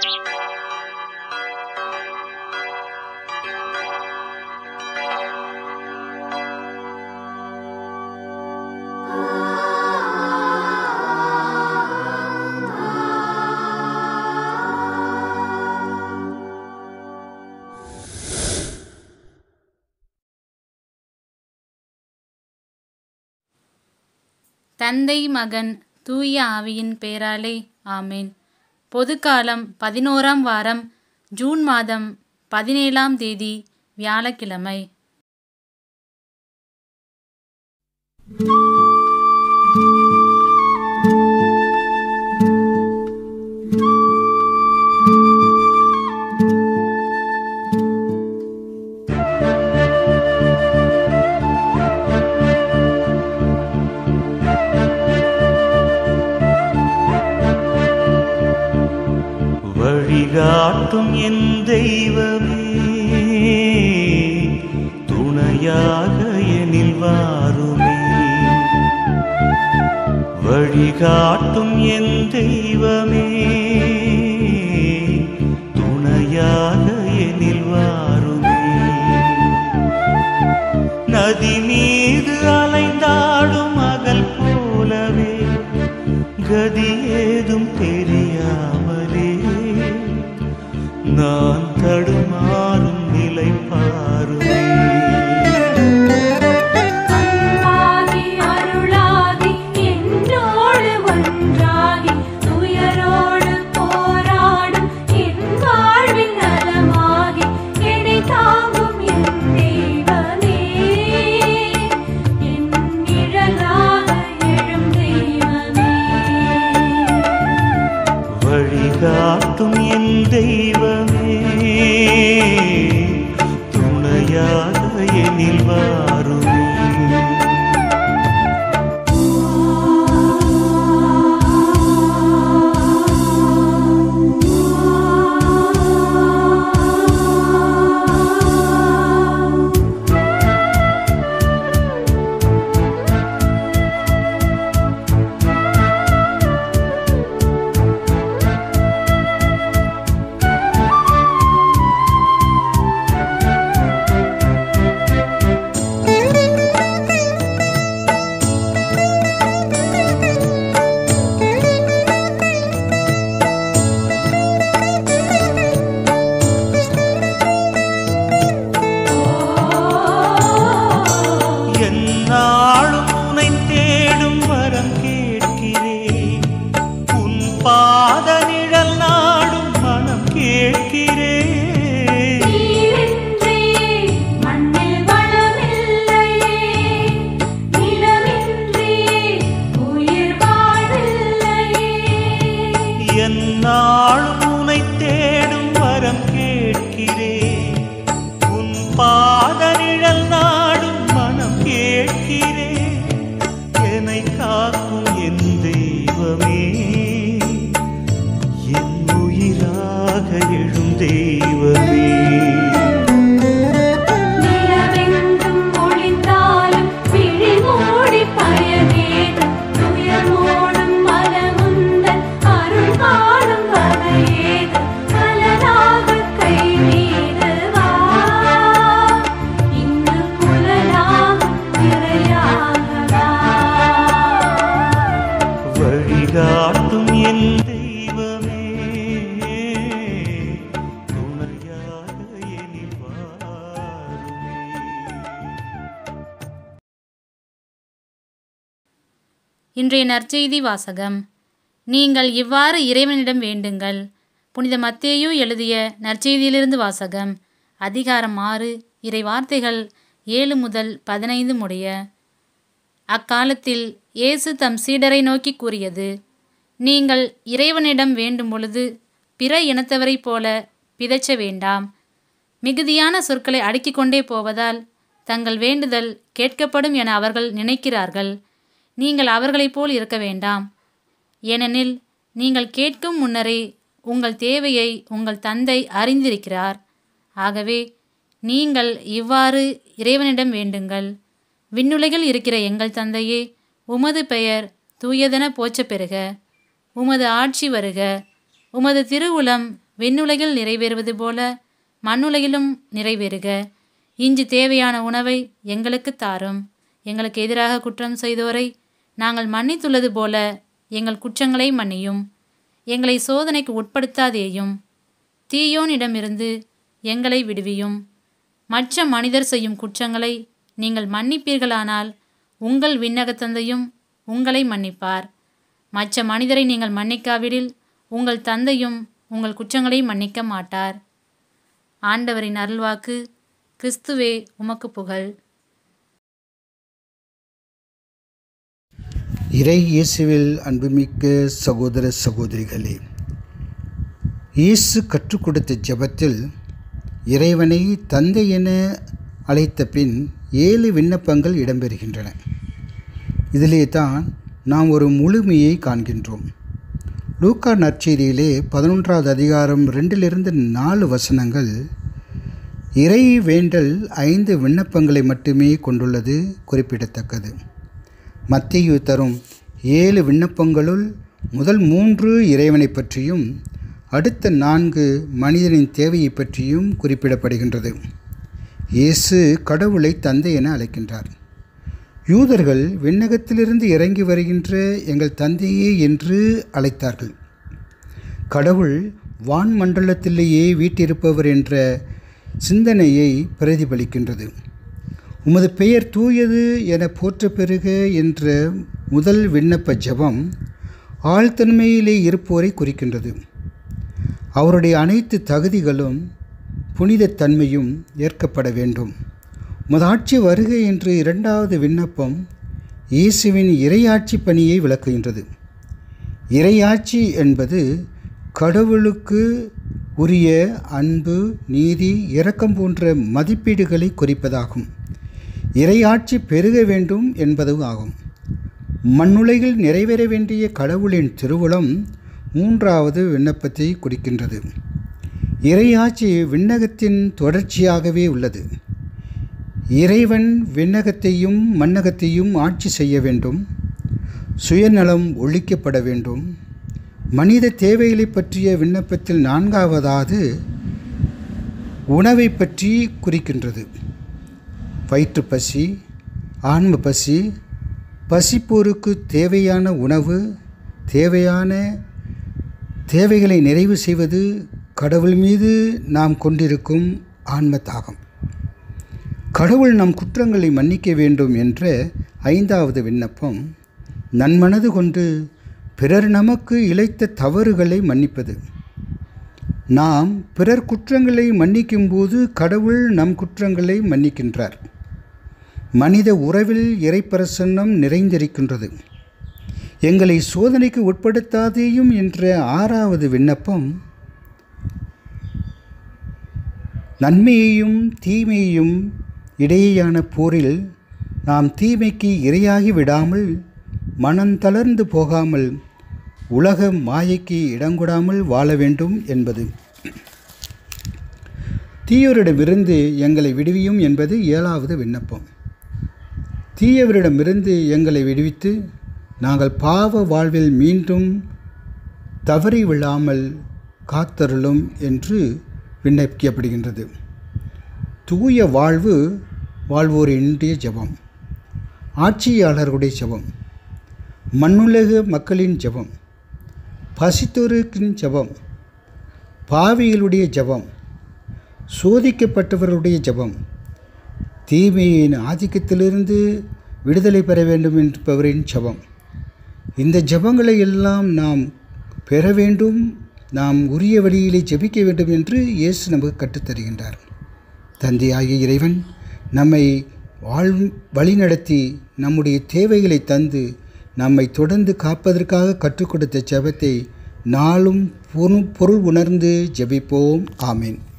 தந்தை மகன் தூய ஆவியின் பெயராலே ஆமேன் பொதுக்காலம் பதினோராம் வாரம் ஜூன் மாதம் பதினேழாம் தேதி வியாழக்கிழமை வழிகாட்டும் என் தெய்வமே துணையாக எனில் வாருமே வழிகாட்டும் என் தெய்வமே துணையாக எனில் வாருமே நதி மீது அலைந்தாடும் மகள் போலவே கதி ஏதும் தெரியாமலே நான் தடுமாறும் நிலை பாருமே அன்பாகி அருளாகி என்னோடு ஒன்றாகி துயரோடு போராடும் என் வாழ்வின் நலமாகி என்னை தாங்கும் என் தெய்வமே என் நிழலாக எழும் தெய்வமே வழிகாட்டும் என் தெய்வமே துணையாக எனில் வாருமே என்னாலும் உன்னை தேடும் வரம் கேட்கிறேன் உன் பாத நிழல் நாடும் மனம் கேட்கிறேன் நீரின்றி மண்ணில் வளமில்லையே நிலமின்றி உயிர் வாழ்வில்லையே என்னாலும் உன்னை தேடும் வரம் கேட்கிறேன் உன் பாத நிழல் நாடும் மனம் கேட்கிறேன் என்னை காக்கும் என் தெய்வமே என் உயிராக எழும் தெய்வமே நிலவெங்கும் ஒளிந்தாலும் விழி மூடி பயனேதும் துயர் மூடும் மனமுந்தன் அருள் காணும் வகையேதும் மலராக கை மீது வா இங்கு புலனாகும் திரையாக வா வழிகாட்டும் என் தெய்வமே துணையாக எனில் வாருமே இன்றைய நற்செய்தி வாசகம் நீங்கள் இவ்வாறு இறைவனிடம் வேண்டுங்கள் புனித மத்தேயு எழுதிய நற்செய்தியிலிருந்து வாசகம் அதிகாரம் ஆறு இறை வார்த்தைகள் ஏழு முதல் பதினைந்து முடிய அக்காலத்தில் இயேசு தம் சீடரை நோக்கி கூறியது நீங்கள் இறைவனிடம் வேண்டும் பொழுது பிற இனத்தவரைப் போல பிதற்ற வேண்டாம் மிகுதியான சொற்களை அடுக்கிக் கொண்டே போவதால் தங்கள் வேண்டுதல் கேட்கப்படும் என அவர்கள் நினைக்கிறார்கள் நீங்கள் அவர்களைப் போல் இருக்க வேண்டாம் ஏனெனில் நீங்கள் கேட்கும் முன்னரே உங்கள் தேவையை உங்கள் தந்தை அறிந்திருக்கிறார் ஆகவே நீங்கள் இவ்வாறு இறைவனிடம் வேண்டுங்கள் விண்ணுலகில் இருக்கிற எங்கள் தந்தையே உமது பெயர் தூயதென போற்றப் பெறுக உமது ஆட்சி வருக உமது திருவுளம் விண்ணுலகில் நிறைவேறுவது போல மண்ணுலகிலும் நிறைவேறுக இன்று தேவையான உணவை எங்களுக்கு தாரும் எங்களுக்கு எதிராக குற்றம் செய்தோரை நாங்கள் மன்னித்துள்ளது போல எங்கள் குற்றங்களை மன்னியும் எங்களை சோதனைக்கு உட்படுத்தாதேயும் தீயோனிடமிருந்து எங்களை விடுவியும் மற்ற மனிதர் செய்யும் குற்றங்களை நீங்கள் மன்னிப்பீர்களானால் உங்கள் விண்ணகத் தந்தையும் உங்களை மன்னிப்பார் மற்ற மனிதரை நீங்கள் மன்னிக்காவிடில் உங்கள் தந்தையும் உங்கள் குற்றங்களை மன்னிக்க மாட்டார் ஆண்டவரின் அருள்வாக்கு கிறிஸ்துவே உமக்கு புகழ் இறை இயேசுவில் அன்புமிக்க சகோதர சகோதரிகளே இயேசு கற்றுக் கொடுத்த ஜெபத்தில் இறைவனை தந்தை என அழைத்த பின் ஏழு விண்ணப்பங்கள் இடம்பெறுகின்றன இதிலே தான் நாம் ஒரு முழுமையை காண்கின்றோம் லூக்கா நற்செய்தியிலே பதினொன்றாவது அதிகாரம் ரெண்டிலிருந்து நாலு வசனங்கள் இறை வேண்டல் ஐந்து விண்ணப்பங்களை மட்டுமே கொண்டுள்ளது குறிப்பிடத்தக்கது மத்தியு தரும் ஏழு விண்ணப்பங்களுள் முதல் மூன்று இறைவனை பற்றியும் அடுத்த நான்கு மனிதனின் தேவையை பற்றியும் குறிப்பிடப்படுகின்றது இயேசு கடவுளை தந்தை என அழைக்கின்றார் யூதர்கள் விண்ணகத்திலிருந்து இறங்கி வருகின்ற எங்கள் தந்தையே என்று அழைத்தார்கள் கடவுள் வான் மண்டலத்திலேயே வீட்டிருப்பவர் என்ற சிந்தனையை பிரதிபலிக்கின்றது உமது பெயர் தூயது என போற்ற பெறுக என்ற முதல் விண்ணப்ப ஜெபம் ஆழ்தன்மையிலே இருப்போரை குறிக்கின்றது அவருடைய அனைத்து தகுதிகளும் புனிதத் தன்மையும் ஏற்கப்பட வேண்டும் உமதாட்சி வருகை என்று இரண்டாவது விண்ணப்பம் இயேசுவின் இறையாட்சி பணியை விளக்குகின்றது இறையாட்சி என்பது கடவுளுக்கு உரிய அன்பு நீதி இரக்கம் போன்ற மதிப்பீடுகளை குறிப்பதாகும் இறையாட்சி பெருக வேண்டும் என்பதும் ஆகும் மண்ணுலகில் நிறைவேற வேண்டிய கடவுளின் திருவுளம் மூன்றாவது விண்ணப்பத்தை குறிக்கின்றது இறையாட்சி விண்ணகத்தின் தொடர்ச்சியாகவே உள்ளது இறைவன் விண்ணகத்தையும் மண்ணகத்தையும் ஆட்சி செய்ய வேண்டும் சுயநலம் ஒழிக்கப்பட வேண்டும் மனித தேவைகளை பற்றிய விண்ணப்பத்தில் நான்காவதாவது உணவை பற்றி குறிக்கின்றது வயிற்று பசி ஆன்ம பசி பசிப்போருக்கு தேவையான உணவு தேவையான தேவைகளை நிறைவு செய்வது கடவுள் மீது நாம் கொண்டிருக்கும் ஆன்ம தாகம் கடவுள் நம் குற்றங்களை மன்னிக்க வேண்டும் என்ற ஐந்தாவது விண்ணப்பம் நன்மனது கொண்டு பிறர் நமக்கு இழைத்த தவறுகளை மன்னிப்பது நாம் பிறர் குற்றங்களை மன்னிக்கும்போது கடவுள் நம் குற்றங்களை மன்னிக்கின்றார் மனித உறவில் இறைப்பிரசன்னம் நிறைந்திருக்கின்றது எங்களை சோதனைக்கு உட்படுத்தாதேயும் என்ற ஆறாவது விண்ணப்பம் நன்மையையும் தீமையையும் இடையேயான போரில் நாம் தீமைக்கு இரையாகி விடாமல் மனம் தளர்ந்து போகாமல் உலக மாயைக்கு இடங்கொடாமல் வாழ வேண்டும் என்பது தீயோரிடமிருந்து எங்களை விடுவியும் என்பது ஏழாவது விண்ணப்பம் தீயவரிடமிருந்து எங்களை விடுவித்து நாங்கள் பாவ வாழ்வில் மீண்டும் தவறி விழாமல் காத்தருளும் என்று விண்ணப்பிக்கப்படுகின்றது தூய வாழ்வு வாழ்வோரினுடைய ஜெபம் ஆட்சியாளர்களுடைய ஜெபம் மண்ணுலக மக்களின் ஜெபம் பசித்தோருக்கின் ஜெபம் பாவிகளுடைய ஜெபம் சோதிக்கப்பட்டவர்களுடைய ஜெபம் தீமையின் ஆதிக்கத்திலிருந்து விடுதலை பெற வேண்டும் என்பவரின் ஜெபம் இந்த ஜெபங்களை எல்லாம் நாம் பெற வேண்டும் நாம் உரிய வழியிலே ஜெபிக்க வேண்டும் என்று இயேசு நமக்கு கற்றுத்தருகின்றார் தந்தையாகிய இறைவன் நம்மை வாழ் வழிநடத்தி நம்முடைய தேவைகளை தந்து நம்மை தொடர்ந்து காப்பதற்காக கற்றுக் கொடுத்த ஜெபத்தை நாளும் பொரு பொருள் உணர்ந்து ஜெபிப்போம் ஆமேன்